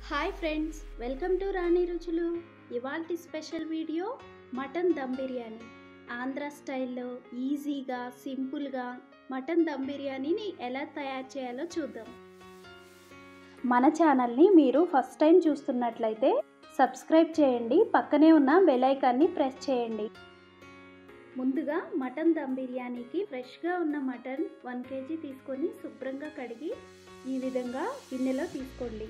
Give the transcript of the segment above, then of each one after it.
hi friends welcome to Rani Ruchulu ఇవాల్టి special video mutton dum biryani Andhra స్టైల్లో ఈజీగా సింపుల్గా మటన్ దమ్ బిర్యానీని ఎలా తయారు చేయాలో చూద్దాం మన ఛానల్ని మీరు ఫస్ట్ టైం చూస్తున్నట్లయితే సబ్స్క్రైబ్ చేయండి పక్కనే ఉన్న బెల్ ఐకాన్ని ప్రెస్ చేయండి ముందుగా మటన్ దమ్ బిర్యానీకి ఫ్రెష్గా ఉన్న మటన్ వన్ కేజీ తీసుకొని శుభ్రంగా కడిగి ఈ విధంగా గిన్నెలో తీసుకోండి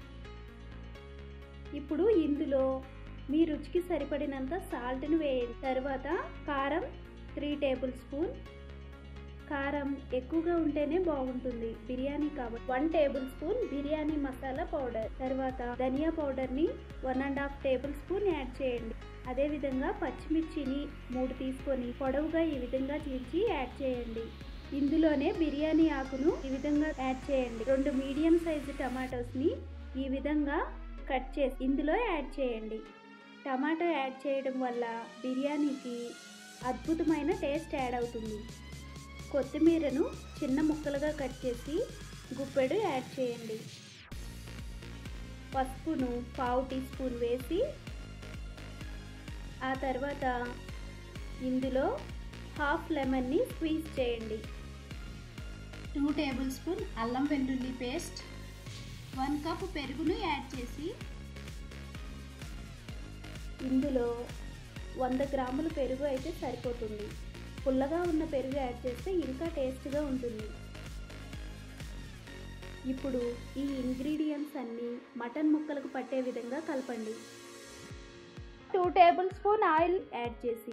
ఇప్పుడు ఇందులో మీ రుచికి సరిపడినంత సాల్ట్ని వేయండి తర్వాత కారం త్రీ టేబుల్ స్పూన్ కారం ఎక్కువగా ఉంటేనే బాగుంటుంది బిర్యానీ కాబట్టి one tablespoon biryani masala powder తర్వాత ధనియా పౌడర్ని one and half tablespoon add చేయండి అదేవిధంగా పచ్చిమిర్చిని మూడు తీసుకొని పొడవుగా ఈ విధంగా చీల్చి యాడ్ చేయండి ఇందులోనే బిర్యానీ ఆకును ఈ విధంగా యాడ్ చేయండి రెండు మీడియం సైజు టమాటోస్ని ఈ విధంగా కట్ చేసి ఇందులో యాడ్ చేయండి టమాటో యాడ్ చేయడం వల్ల బిర్యానీకి అద్భుతమైన టేస్ట్ యాడ్ అవుతుంది కొత్తిమీరను చిన్న ముక్కలుగా కట్ చేసి గుప్పెడు యాడ్ చేయండి పసుపును పావు టీ స్పూన్ వేసి ఆ తర్వాత ఇందులో హాఫ్ లెమన్ని స్క్వీజ్ చేయండి టూ టేబుల్ స్పూన్ అల్లం వెల్లుల్లి పేస్ట్ వన్ కప్ పెరుగును యాడ్ చేసి ఇందులో వంద గ్రాముల పెరుగు అయితే సరిపోతుంది పుల్లగా ఉన్న పెరుగు యాడ్ చేస్తే ఇంకా టేస్ట్గా ఉంటుంది ఇప్పుడు ఈ ఇంగ్రీడియంట్స్ అన్నీ మటన్ ముక్కలకు పట్టే విధంగా కలపండి two tablespoon oil add చేసి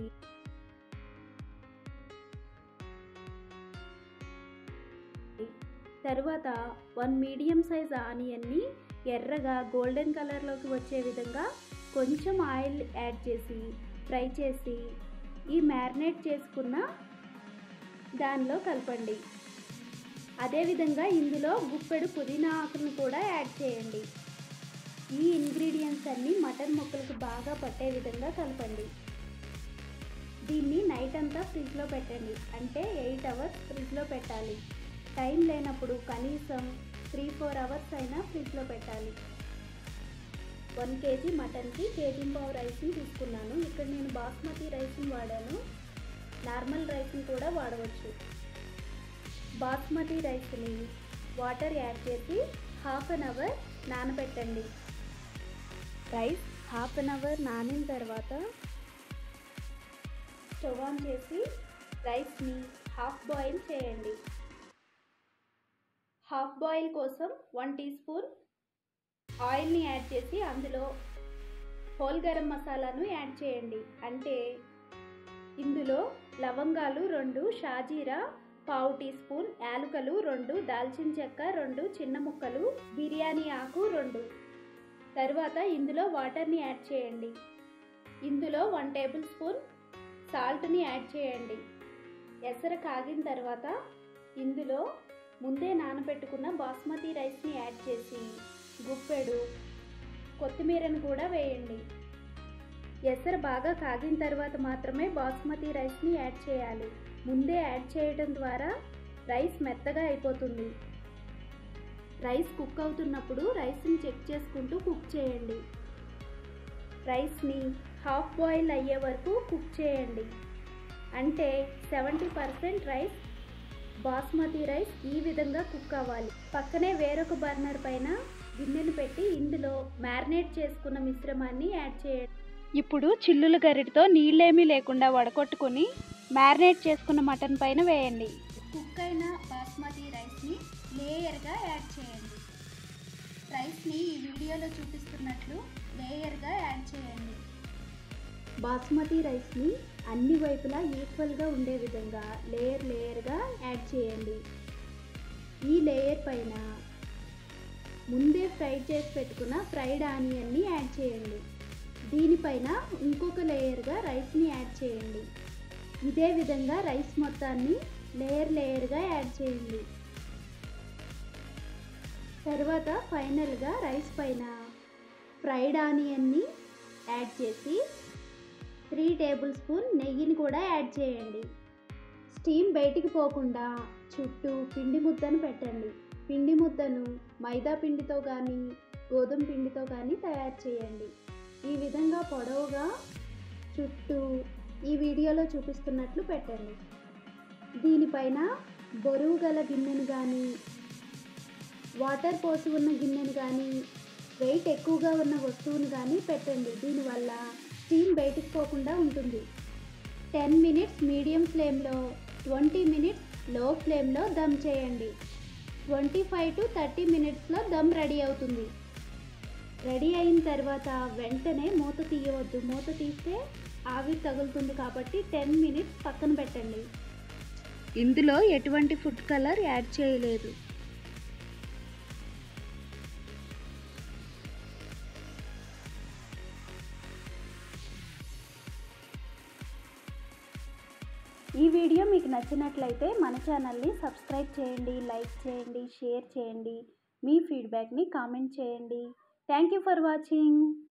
తరువాత వన్ మీడియం సైజ్ ఆనియన్ని ఎర్రగా గోల్డెన్ కలర్లోకి వచ్చే విధంగా కొంచెం ఆయిల్ యాడ్ చేసి ఫ్రై చేసి ఈ మ్యారినేట్ చేసుకున్న దానిలో కలపండి అదేవిధంగా ఇందులో గుప్పెడు పుదీనా ఆకులను కూడా యాడ్ చేయండి ఈ ఇంగ్రీడియంట్స్ అన్నీ మటన్ ముక్కలకు బాగా పట్టే విధంగా కలపండి దీన్ని నైట్ అంతా ఫ్రిడ్జ్లో పెట్టండి అంటే ఎయిట్ అవర్స్ ఫ్రిడ్జ్లో పెట్టాలి టైం లేనప్పుడు కనీసం త్రీ ఫోర్ అవర్స్ అయినా ఫ్రిడ్జ్లో పెట్టాలి వన్ కేజీ మటన్కి కేజీ పావు రైస్ని తీసుకున్నాను ఇక్కడ నేను బాస్మతి రైస్ని వాడాను నార్మల్ రైస్ని కూడా వాడవచ్చు బాస్మతి రైస్ని వాటర్ యాడ్ చేసి హాఫ్ అన్ అవర్ నానబెట్టండి రైస్ హాఫ్ అన్ అవర్ నానిన తర్వాత స్టవ్ ఆన్ చేసి రైస్ని హాఫ్ బాయిల్ చేయండి హాఫ్ బాయిల్ కోసం వన్ టీ స్పూన్ ఆయిల్ని యాడ్ చేసి అందులో హోల్ గరం మసాలాను యాడ్ చేయండి అంటే ఇందులో లవంగాలు రెండు షాజీరా పావు టీ స్పూన్ యాలుకలు రెండు దాల్చిన చెక్క రెండు చిన్న ముక్కలు బిర్యానీ ఆకు రెండు తర్వాత ఇందులో వాటర్ని యాడ్ చేయండి ఇందులో వన్ టేబుల్ స్పూన్ సాల్ట్ని యాడ్ చేయండి ఎసర కాగిన తర్వాత ఇందులో ముందే నానబెట్టుకున్న బాస్మతి రైస్ని యాడ్ చేసి గుప్పెడు కొత్తిమీరను కూడా వేయండి ఎసరు బాగా కాగిన తర్వాత మాత్రమే బాస్మతి రైస్ని యాడ్ చేయాలి ముందే యాడ్ చేయడం ద్వారా రైస్ మెత్తగా అయిపోతుంది రైస్ కుక్ అవుతున్నప్పుడు రైస్ని చెక్ చేసుకుంటూ కుక్ చేయండి రైస్ని హాఫ్ బాయిల్ అయ్యే వరకు కుక్ చేయండి అంటే seventy percent rice basmati rice ఈ విధంగా కుక్ అవ్వాలి పక్కనే వేరొక బర్నర్ పైన గిన్నెను పెట్టి ఇందులో మ్యారినేట్ చేసుకున్న మిశ్రమాన్ని యాడ్ చేయండి ఇప్పుడు చిల్లుల గరిటితో నీళ్ళేమీ లేకుండా వడకొట్టుకుని మ్యారినేట్ చేసుకున్న మటన్ పైన వేయండి కుక్ అయిన బాస్మతి రైస్ని లేయర్గా యాడ్ చేయండి రైస్ని ఈ వీడియోలో చూపిస్తున్నట్లు లేయర్గా యాడ్ చేయండి బాస్మతి రైస్ని అన్ని వైపులా ఈక్వల్గా ఉండే విధంగా లేయర్ లేయర్గా యాడ్ చేయండి ఈ లేయర్ పైన ముందే ఫ్రై చేసి పెట్టుకున్న ఫ్రైడ్ ఆనియన్ని యాడ్ చేయండి దీనిపైన ఇంకొక లేయర్గా రైస్ని యాడ్ చేయండి ఇదే విధంగా రైస్ మొత్తాన్ని లేయర్ లేయర్గా యాడ్ చేయండి తర్వాత ఫైనల్గా రైస్ పైన ఫ్రైడ్ ఆనియన్ని యాడ్ చేసి త్రీ టేబుల్ స్పూన్ నెయ్యిని కూడా యాడ్ చేయండి స్టీమ్ బయటికి పోకుండా చుట్టూ పిండి ముద్దను పెట్టండి పిండి ముద్దను మైదా పిండితో కానీ గోధుమ పిండితో కానీ తయారు చేయండి ఈ విధంగా పొడవుగా చుట్టూ ఈ వీడియోలో చూపిస్తున్నట్లు పెట్టండి దీనిపైన బరువు గల గిన్నెను కానీ వాటర్ పోసి ఉన్న గిన్నెను కానీ వెయిట్ ఎక్కువగా ఉన్న వస్తువును కానీ పెట్టండి దీనివల్ల స్టీమ్ బయటికి పోకుండా ఉంటుంది టెన్ మినిట్స్ మీడియం ఫ్లేమ్లో ట్వంటీ మినిట్స్ లో ఫ్లేమ్లో దమ్ చేయండి ట్వంటీ ఫైవ్ టు థర్టీ మినిట్స్లో దమ్ రెడీ అవుతుంది రెడీ అయిన తర్వాత వెంటనే మూత తీయవద్దు మూత తీస్తే ఆవిరి తగులుతుంది కాబట్టి టెన్ మినిట్స్ పక్కన పెట్టండి ఇందులో ఎటువంటి ఫుడ్ కలర్ యాడ్ చేయలేదు ఈ వీడియో మీకు నచ్చినట్లయితే మన ఛానల్ని సబ్స్క్రైబ్ చేయండి లైక్ చేయండి షేర్ చేయండి మీ ఫీడ్బ్యాక్ని కామెంట్ చేయండి థ్యాంక్ యూ ఫర్ వాచింగ్